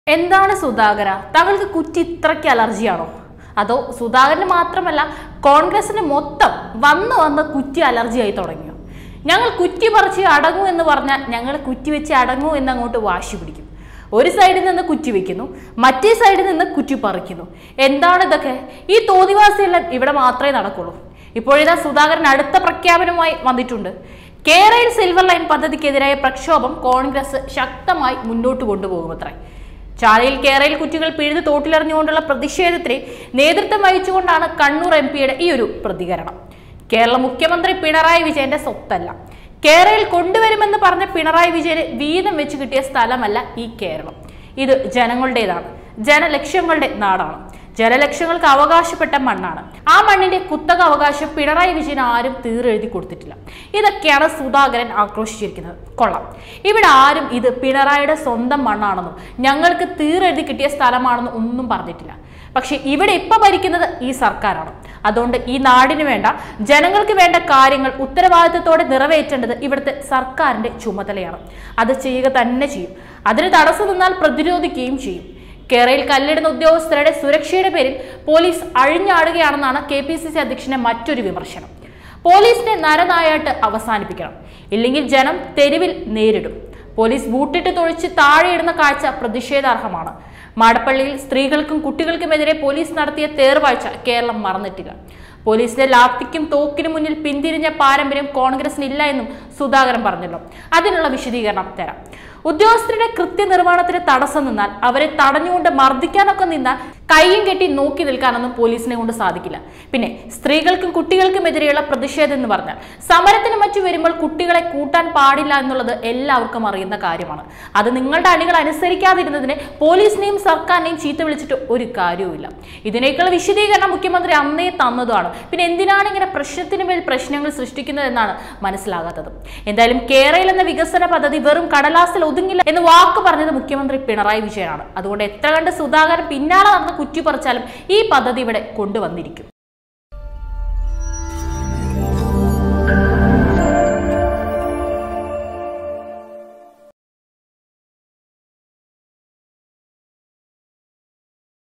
എന്താണ് സുധാകര താങ്കൾക്ക് കുറ്റി ഇത്രയ്ക്ക് അലർജിയാണോ അതോ സുധാകരന് മാത്രമല്ല കോൺഗ്രസിന് മൊത്തം വന്ന് വന്ന് കുറ്റി അലർജിയായി തുടങ്ങിയോ ഞങ്ങൾ കുറ്റി പറിച്ച് അടങ്ങൂ എന്ന് പറഞ്ഞാൽ ഞങ്ങൾ കുറ്റി വെച്ച് അടങ്ങൂ എന്ന് അങ്ങോട്ട് വാശി പിടിക്കും ഒരു സൈഡിൽ നിന്ന് കുറ്റി വെക്കുന്നു മറ്റേ സൈഡിൽ നിന്ന് കുറ്റി പറിക്കുന്നു എന്താണ് ഇതൊക്കെ ഈ തോന്നിവാസിയെല്ലാം ഇവിടെ മാത്രമേ നടക്കുള്ളൂ ഇപ്പോഴിതാ സുധാകരൻ അടുത്ത പ്രഖ്യാപനവുമായി വന്നിട്ടുണ്ട് കേരളയിൽ സിൽവർ ലൈൻ പദ്ധതിക്കെതിരായ പ്രക്ഷോഭം കോൺഗ്രസ് ശക്തമായി മുന്നോട്ട് കൊണ്ടുപോകുമത്രേ ചാലയിൽ കേരളയിൽ കുറ്റികൾ പിഴുത് തോട്ടിലെറിഞ്ഞുകൊണ്ടുള്ള പ്രതിഷേധത്തിന് നേതൃത്വം വഹിച്ചുകൊണ്ടാണ് കണ്ണൂർ എം പിയുടെ ഈ ഒരു പ്രതികരണം കേരള മുഖ്യമന്ത്രി പിണറായി വിജയന്റെ സ്വത്തല്ല കേരളയിൽ കൊണ്ടുവരുമെന്ന് പറഞ്ഞ പിണറായി വിജയന് വീതം വെച്ച് കിട്ടിയ സ്ഥലമല്ല ഈ കേരളം ഇത് ജനങ്ങളുടേതാണ് ജനലക്ഷ്യങ്ങളുടെ നാടാണ് ജനലക്ഷ്യങ്ങൾക്ക് അവകാശപ്പെട്ട മണ്ണാണ് ആ മണ്ണിന്റെ കുത്തക അവകാശം പിണറായി വിജയൻ ആരും തീരെഴുതി കൊടുത്തിട്ടില്ല ഇതൊക്കെയാണ് സുധാകരൻ ആക്രോശിച്ചിരിക്കുന്നത് കൊള്ളാം ഇവിടെ ആരും ഇത് പിണറായിയുടെ സ്വന്തം മണ്ണാണെന്നും ഞങ്ങൾക്ക് തീരെഴുതി കിട്ടിയ സ്ഥലമാണെന്നും ഒന്നും പറഞ്ഞിട്ടില്ല പക്ഷെ ഇവിടെ ഇപ്പൊ ഭരിക്കുന്നത് ഈ സർക്കാരാണ് അതുകൊണ്ട് ഈ നാടിന് വേണ്ട ജനങ്ങൾക്ക് വേണ്ട കാര്യങ്ങൾ ഉത്തരവാദിത്തത്തോടെ നിറവേറ്റേണ്ടത് ഇവിടുത്തെ സർക്കാരിന്റെ ചുമതലയാണ് അത് ചെയ്യുക തന്നെ ചെയ്യും അതിന് തടസ്സം നിന്നാൽ പ്രതിരോധിക്കുകയും ചെയ്യും കേരളയിൽ കല്ലിടുന്ന ഉദ്യോഗസ്ഥരുടെ സുരക്ഷയുടെ പേരിൽ പോലീസ് അഴിഞ്ഞാടുകയാണെന്നാണ് കെ പി സി സി അധ്യക്ഷന്റെ മറ്റൊരു വിമർശനം പോലീസിനെ നരനായാട്ട് അവസാനിപ്പിക്കണം ഇല്ലെങ്കിൽ ജനം തെരുവിൽ നേരിടും പോലീസ് ബൂട്ടിട്ട് തൊഴിച്ച് താഴെയിടുന്ന കാഴ്ച പ്രതിഷേധാർഹമാണ് മാടപ്പള്ളിയിൽ സ്ത്രീകൾക്കും കുട്ടികൾക്കുമെതിരെ പോലീസ് നടത്തിയ തേർവാഴ്ച കേരളം മറന്നിട്ടില്ല പോലീസിന്റെ ലാത്തിക്കും തോക്കിനും മുന്നിൽ പിന്തിരിഞ്ഞ പാരമ്പര്യം കോൺഗ്രസിനില്ല എന്നും സുധാകരൻ പറഞ്ഞല്ലോ അതിനുള്ള വിശദീകരണം തരാം ഉദ്യോഗസ്ഥരുടെ കൃത്യനിർവഹണത്തിന് തടസ്സം നിന്നാൽ അവരെ തടഞ്ഞുകൊണ്ട് മർദ്ദിക്കാനൊക്കെ നിന്നാൽ കൈയും കെട്ടി നോക്കി നിൽക്കാനൊന്നും പോലീസിനെ കൊണ്ട് സാധിക്കില്ല പിന്നെ സ്ത്രീകൾക്കും കുട്ടികൾക്കും എതിരെയുള്ള പ്രതിഷേധം എന്ന് പറഞ്ഞാൽ സമരത്തിന് മറ്റു വരുമ്പോൾ കുട്ടികളെ കൂട്ടാൻ പാടില്ല എന്നുള്ളത് എല്ലാവർക്കും അറിയുന്ന കാര്യമാണ് അത് നിങ്ങളുടെ അണികൾ അനുസരിക്കാതിരുന്നതിന് പോലീസിനെയും സർക്കാരിനെയും ചീത്ത വിളിച്ചിട്ട് ഒരു കാര്യവുമില്ല ഇതിനേക്കുള്ള വിശദീകരണം മുഖ്യമന്ത്രി അന്നേ തന്നതാണ് പിന്നെ എന്തിനാണ് ഇങ്ങനെ പ്രശ്നത്തിന് മേൽ പ്രശ്നങ്ങൾ സൃഷ്ടിക്കുന്നത് എന്നാണ് മനസ്സിലാകാത്തത് എന്തായാലും കേരളയിൽ എന്ന വികസന പദ്ധതി വെറും കടലാസിൽ ഒതുങ്ങില്ല എന്ന് വാക്ക് പറഞ്ഞത് മുഖ്യമന്ത്രി പിണറായി വിജയനാണ് അതുകൊണ്ട് എത്ര കണ്ട് സുധാകരൻ പിന്നാലെ നടന്ന് കുറ്റി പറിച്ചാലും ഈ പദ്ധതി ഇവിടെ കൊണ്ടുവന്നിരിക്കും